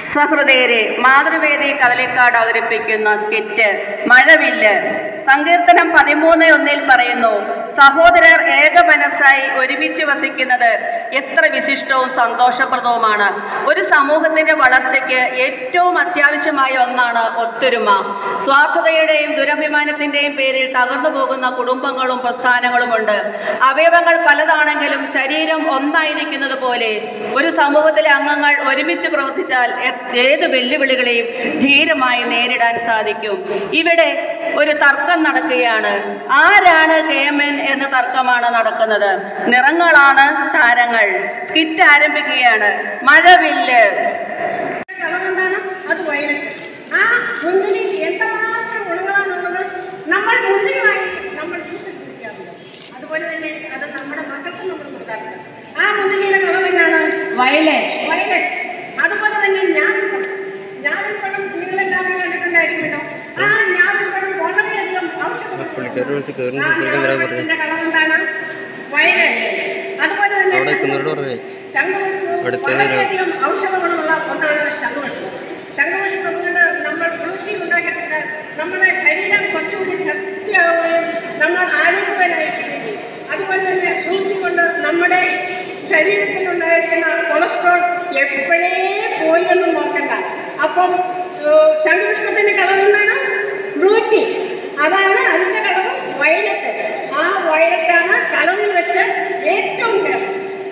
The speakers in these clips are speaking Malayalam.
സഹൃദയരെ മാതൃവേദി കദളിക്കാട് അവതരിപ്പിക്കുന്ന സ്കിറ്റ് മഴവില്ല് സങ്കീർത്തനം പതിമൂന്ന് ഒന്നിൽ പറയുന്നു സഹോദരർ ഏകമനസ്സായി ഒരുമിച്ച് വസിക്കുന്നത് എത്ര വിശിഷ്ടവും സന്തോഷപ്രദവുമാണ് ഒരു സമൂഹത്തിന്റെ വളർച്ചയ്ക്ക് ഏറ്റവും അത്യാവശ്യമായ ഒന്നാണ് ഒത്തൊരുമ സ്വാർത്ഥതയുടെയും ദുരഭിമാനത്തിന്റെയും പേരിൽ തകർന്നു പോകുന്ന കുടുംബങ്ങളും പ്രസ്ഥാനങ്ങളുമുണ്ട് അവയവങ്ങൾ പലതാണെങ്കിലും ശരീരം ഒന്നായിരിക്കുന്നത് പോലെ ഒരു സമൂഹത്തിലെ അംഗങ്ങൾ ഒരുമിച്ച് പ്രവർത്തിച്ചാൽ എ- ഏത് വെല്ലുവിളികളെയും ധീരമായി നേരിടാൻ സാധിക്കും ഇവിടെ ഒരു തർക്കം നടക്കുകയാണ് ആരാണ് കെ എം എൻ എന്ന തർക്കമാണ് നടക്കുന്നത് നിറങ്ങളാണ് താരങ്ങൾ സ്കിറ്റ് ആരംഭിക്കുകയാണ് മഴവില്ല് കളർ എന്താണ് അത് വയലറ്റ് ആ മുന്തിരിയിൽ എത്രമാത്രം ഗുണങ്ങളാണുള്ളത് നമ്മൾ മുന്തിരി വാങ്ങി നമ്മൾ ജ്യൂസ് കുടിക്കാറുണ്ട് അതുപോലെ തന്നെ അത് നമ്മുടെ മക്കൾക്കും നമ്മൾ കൊടുക്കാറുണ്ട് ആ മുന്തിരിയുടെ കളർ എന്താണ് വയലറ്റ് വയലറ്റ് അതുപോലെ തന്നെ ഞാവൽപ്പഴം ഞാവൽപ്പഴം നിങ്ങളെല്ലാവരും കണ്ടിട്ടുണ്ടായിരിക്കുമല്ലോ ആ ഞാവൽപ്പഴം വളരെയധികം പുള്ളിക്കാരനെ വിളിച്ച് കയറുന്ന ആ സ്ഥലത്തേക്ക് വരാൻ പറഞ്ഞു. ഞാവൽപ്പഴത്തിന്റെ കളർ എന്താണ് വയലറ്റ് അതുപോലെ തന്നെ അവിടെ നിൽക്കുന്നവരോട് പറഞ്ഞേ ശംഖുപുഷ്പവും അടുത്തത് വളരെയധികം ഔഷധ ഗുണമുള്ള ഒന്നാണ് ശംഖുപുഷ്പം ശംഖുപുഷ്പം കൊണ്ട് നമ്മൾ ബ്ലൂറ്റി ഉണ്ടാക്കിയിട്ട് നമ്മുടെ ശരീരം കുറച്ചുകൂടി ശക്തിയാവുകയും നമ്മൾ ആരോഗ്യവാനായിരിക്കുകയും ചെയ്യും അതുപോലെ തന്നെ ബ്ലൂറ്റി കൊണ്ട് നമ്മുടെ ശരീരത്തിലുണ്ടായിരിക്കുന്ന കൊളസ്ട്രോൾ എപ്പോഴേ പോയി എന്ന് നോക്കണ്ട അപ്പം ഏഹ്, ശംഖുപുഷ്പത്തിന്റെ കളർ എന്താണ് ബ്ലൂറ്റി അതാണ് അതിന്റെ കളർ വയലറ്റ് ആ വയലറ്റാണ് കളറിൽ വെച്ച് ഏറ്റവും കേരളം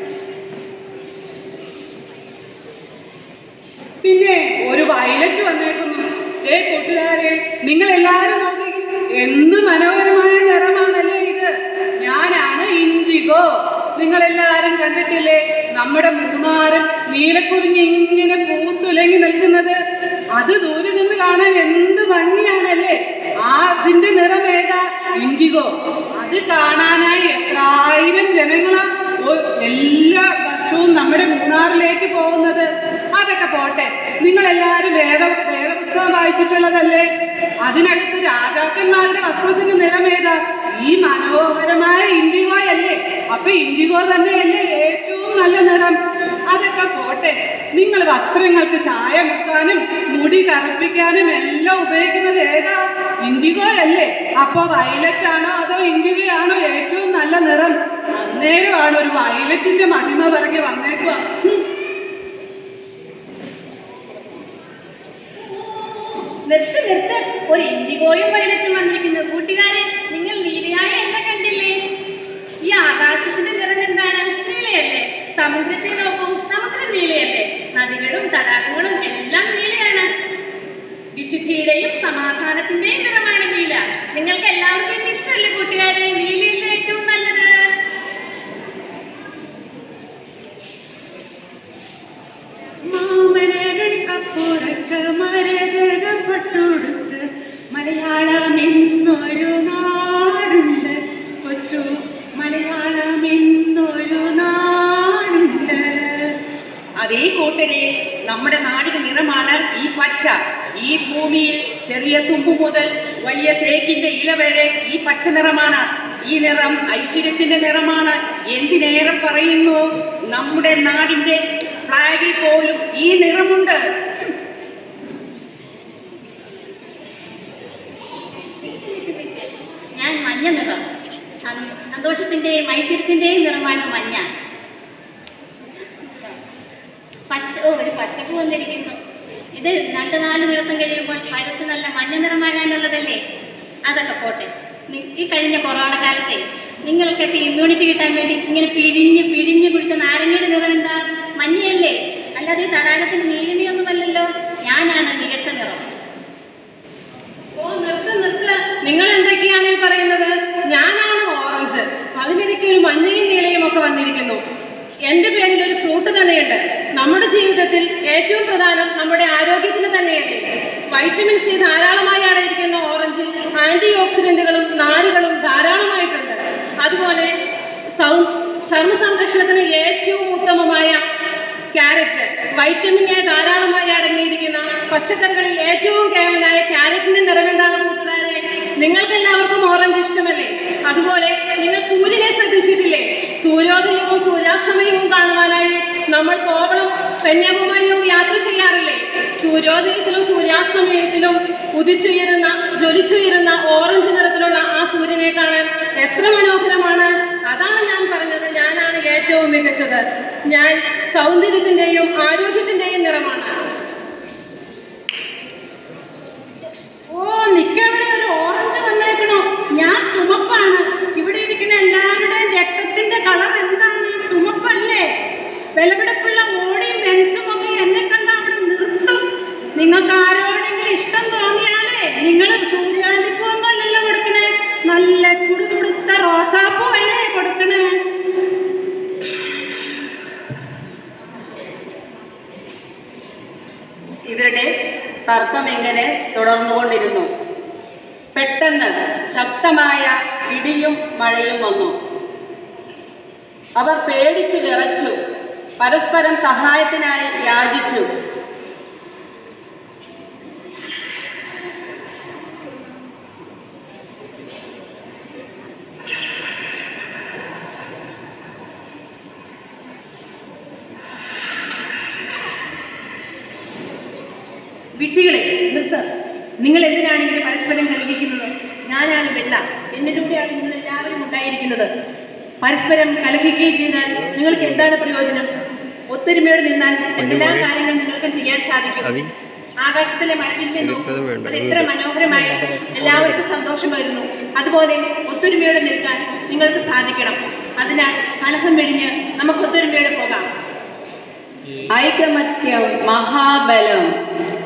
പിന്നെ ഒരു വയലറ്റ് വന്നേക്കുന്നു ഏ കൂട്ടുകാരെ നിങ്ങൾ എല്ലാവരും നോക്കി എന്ത് മനോഹരമായ നിറമാണല്ലേ ഇത് ഞാനാണ് ഇൻഡിഗോ നിങ്ങൾ എല്ലാവരും കണ്ടിട്ടില്ലേ നമ്മുടെ മൂന്നാറും നീലക്കുറിഞ്ഞ് ഇങ്ങനെ പൂത്തുലങ്ങി നിൽക്കുന്നത് അത് ദൂരെ നിന്ന് കാണാൻ എന്ത് ഭംഗിയാണല്ലേ ആ അതിന്റെ നിറം ഏതാ ഇൻഡിഗോ അത് കാണാനായി എത്രായിരം ജനങ്ങളാ ഒ- എല്ലാ വർഷവും നമ്മുടെ മൂന്നാറിലേക്ക് പോകുന്നത് അതൊക്കെ പോട്ടെ നിങ്ങൾ എല്ലാവരും വേദ വേദപുസ്തകം വായിച്ചിട്ടുള്ളതല്ലേ അതിനകത്ത് രാജാക്കന്മാരുടെ വസ്ത്രത്തിന്റെ നിറം ഏതാ ഈ മനോഹരമായ ഇൻഡിഗോ അല്ലേ അപ്പൊ ഇൻഡിഗോ തന്നെയല്ലേ ഏറ്റവും നല്ല നിറം അതൊക്കെ പോട്ടെ നിങ്ങൾ വസ്ത്രങ്ങൾക്ക് ചായ മുക്കാനും മുടി കറുപ്പിക്കാനും എല്ലാം ഉപയോഗിക്കുന്നത് ഏതാ ഇൻഡിഗോ അല്ലേ അപ്പൊ വയലറ്റ് ആണോ അതോ ഇൻഡിഗോ ആണോ ഏറ്റവും നല്ല നിറം അന്നേരമാണ് ഒരു വയലറ്റിന്റെ മഹിമ പറഞ്ഞ് വന്നേക്കുക നിർത്ത് നിർത്ത് ഒരു ഇൻഡിഗോയും വയലറ്റും വന്നിരിക്കുന്നു കൂട്ടുകാരെ നിങ്ങൾ നീലയായ എന്നെ കണ്ടില്ലേ ഈ ആകാശത്തിന്റെ നിറം എന്താണ് നീലയല്ലേ സമുദ്രത്തെ നോക്കൂ സമുദ്രം നീലയല്ലേ നദികളും തടാകങ്ങളും എല്ലാം നീലയാണ് വിശുദ്ധിയുടെയും സമാധാനത്തിന്റെയും നിറമാണ് നീല നിങ്ങൾക്ക് എല്ലാവർക്കും എന്നെ ഇഷ്ടമല്ലേ കൂട്ടുകാരെ നീലയല്ലേ ഏറ്റവും നല്ലത് മാമലകൾക്കപ്പുറത്ത് മരതകപ്പെട്ടൊടുത്ത് മലയാളം എന്നൊരു നാടുണ്ട് കൊച്ചു മലയാളം എന്നൊരു നാടുണ്ട് അതേ കൂട്ടരെ നമ്മുടെ നാടിന് നിറമാണ് ഈ പച്ച ഈ ഭൂമിയിൽ ചെറിയ തുമ്പു മുതൽ വലിയ തേക്കിന്റെ ഇല വരെ ഈ പച്ച നിറമാണ് ഈ നിറം ഐശ്വര്യത്തിന്റെ നിറമാണ് എന്തിനേറെ പറയുന്നു നമ്മുടെ നാടിന്റെ ഫ്ലാഗിൽ പോലും ഈ നിറമുണ്ട് നിക്ക് നിക്ക് നിക്ക്. ഞാൻ മഞ്ഞ നിറം സന്- സന്തോഷത്തിന്റെയും ഐശ്വര്യത്തിന്റെയും നിറമാണ് മഞ്ഞ പച്ച ഓ ഒരു പച്ചപ്പ് വന്നിരിക്കുന്നു ഇത് രണ്ട് നാല് ദിവസം കഴിയുമ്പോൾ പഴുത്ത് നല്ല മഞ്ഞ നിറമാകാനുള്ളതല്ലേ അതൊക്കെ പോട്ടെ നി- ഈ കഴിഞ്ഞ കൊറോണ കാലത്തെ നിങ്ങൾക്കൊക്കെ ഇമ്മ്യൂണിറ്റി കിട്ടാൻ വേണ്ടി ഇങ്ങനെ പിഴിഞ്ഞ് പിഴിഞ്ഞ് കുടിച്ച നാരങ്ങയുടെ നിറം എന്താ മഞ്ഞയല്ലേ അല്ലാതെ ഈ തടാകത്തിന്റെ നീലിമയൊന്നുമല്ലല്ലോ ഞാനാണ് മികച്ച നിറം ഓ നിർത്ത് നിർത്ത് നിങ്ങൾ എന്തൊക്കെയാണ് ഈ പറയുന്നത് ഞാനാണ് ഓറഞ്ച് അതിനിടയ്ക്ക് ഒരു മഞ്ഞയും നീലയും ഒക്കെ വന്നിരിക്കുന്നു എന്റെ പേരിൽ ഒരു ഫ്രൂട്ട് തന്നെയുണ്ട് നമ്മുടെ ജീവിതത്തിൽ ഏറ്റവും പ്രധാനം നമ്മുടെ ആരോഗ്യത്തിന് തന്നെയല്ലേ വൈറ്റമിൻ സി ധാരാളമായി അടങ്ങിയിരിക്കുന്ന ഓറഞ്ചിൽ ആന്റി ഓക്സിഡന്റുകളും നാരുകളും ധാരാളമായിട്ടുണ്ട് അതുപോലെ സൗ ചർമ്മ സംരക്ഷണത്തിന് ഏറ്റവും ഉത്തമമായ ക്യാരറ്റ് വൈറ്റമിൻ എ ധാരാളമായി അടങ്ങിയിരിക്കുന്ന പച്ചക്കറികളിൽ ഏറ്റവും കേവലായ ക്യാരറ്റിന്റെ നിറം എന്താണ് കൂട്ടുകാരെ നിങ്ങൾക്ക് എല്ലാവർക്കും ഓറഞ്ച് ഇഷ്ടമല്ലേ അതുപോലെ നിങ്ങൾ സൂര്യനെ ശ്രദ്ധിച്ചിട്ടില്ലേ സൂര്യോദയവും സൂര്യാസ്തമയവും കാണുവാനായി നമ്മൾ കോവളം കന്യാകുമാരിയൊക്കെ യാത്ര ചെയ്യാറില്ലേ സൂര്യോദയത്തിലും സൂര്യാസ്തമയത്തിലും ഉദിച്ചുയരുന്ന ജ്വലിച്ചുയരുന്ന ഓറഞ്ച് നിറത്തിലുള്ള ആ സൂര്യനെ കാണാൻ എത്ര മനോഹരമാണ് അതാണ് ഞാൻ പറഞ്ഞത് ഞാനാണ് ഏറ്റവും മികച്ചത് ഞാൻ സൗന്ദര്യത്തിന്റെയും ആരോഗ്യത്തിന്റെയും നിറമാണ് ഓ നിക്കവിടെ ഒരു ഓറഞ്ച് വന്നേക്കണോ ഞാൻ ചുമപ്പാണ് ഇവിടെ ഇരിക്കുന്ന എല്ലാവരുടെയും രക്തത്തിന്റെ കളർ എന്താണ് ചുമപ്പല്ലേ വിലപിടിപ്പുള്ള ഓടിയും മെൻസും ഒക്കെ എന്നെ കണ്ട അവിടെ നിർത്തും നിങ്ങൾക്ക് ആരോടെങ്കിലും ഇഷ്ടം തോന്നിയാലേ നിങ്ങൾ സൂര്യകാന്തി പൂവൊന്നുമല്ലല്ലോ കൊടുക്കണേ നല്ല തുടുതുടുത്ത റോസാപ്പൂ അല്ലേ കൊടുക്കണേ ഇവരുടെ തർക്കം എങ്ങനെ തുടർന്നുകൊണ്ടിരുന്നു പെട്ടെന്ന് ശക്തമായ ഇടിയും മഴയും വന്നു അവർ പേടിച്ചു വിറച്ചു പരസ്പരം സഹായത്തിനായി യാചിച്ചു വിട്ടികളെ നിർത്ത നിങ്ങൾ എന്തിനാണ് ഇങ്ങനെ പരസ്പരം കലഹിക്കുന്നത് ഞാനാണ് വെള്ള എന്നിലൂടെയാണ് നിങ്ങൾ എല്ലാവരും ഉണ്ടായിരിക്കുന്നത് പരസ്പരം കലഹിക്കുകയും ചെയ്താൽ നിങ്ങൾക്ക് എന്താണ് പ്രയോജനം ഒത്തൊരുമയോടെ നിന്നാൽ എന്തെല്ലാം കാര്യങ്ങൾ നിങ്ങൾക്ക് ചെയ്യാൻ സാധിക്കും അതി ആകാശത്തിലെ മഴവില്ലെ നോക്കൂ എനിക്കത് വേണ്ട. അത് എത്ര മനോഹരമായി എല്ലാവർക്കും സന്തോഷം വരുന്നു അതുപോലെ ഒത്തൊരുമയോടെ നിൽക്കാൻ നിങ്ങൾക്ക് സാധിക്കണം അതിനാൽ കലഹം വെടിഞ്ഞ് നമുക്ക് ഒത്തൊരുമയോടെ പോകാം ഐകമത്യം മഹാബലം